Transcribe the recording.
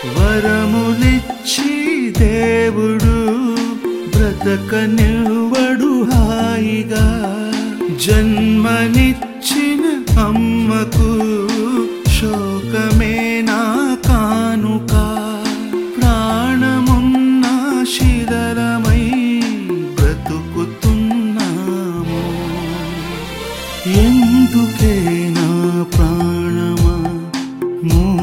వరములిచ్చి దేవుడు బ్రతకనివ్వడు హాయిగా జన్మనిచ్చిన అమ్మకు శోకమే నా కానుక ప్రాణమున్న శిలరమై బ్రతుకుతున్నాము ఎందుకే నా ప్రాణమా మూ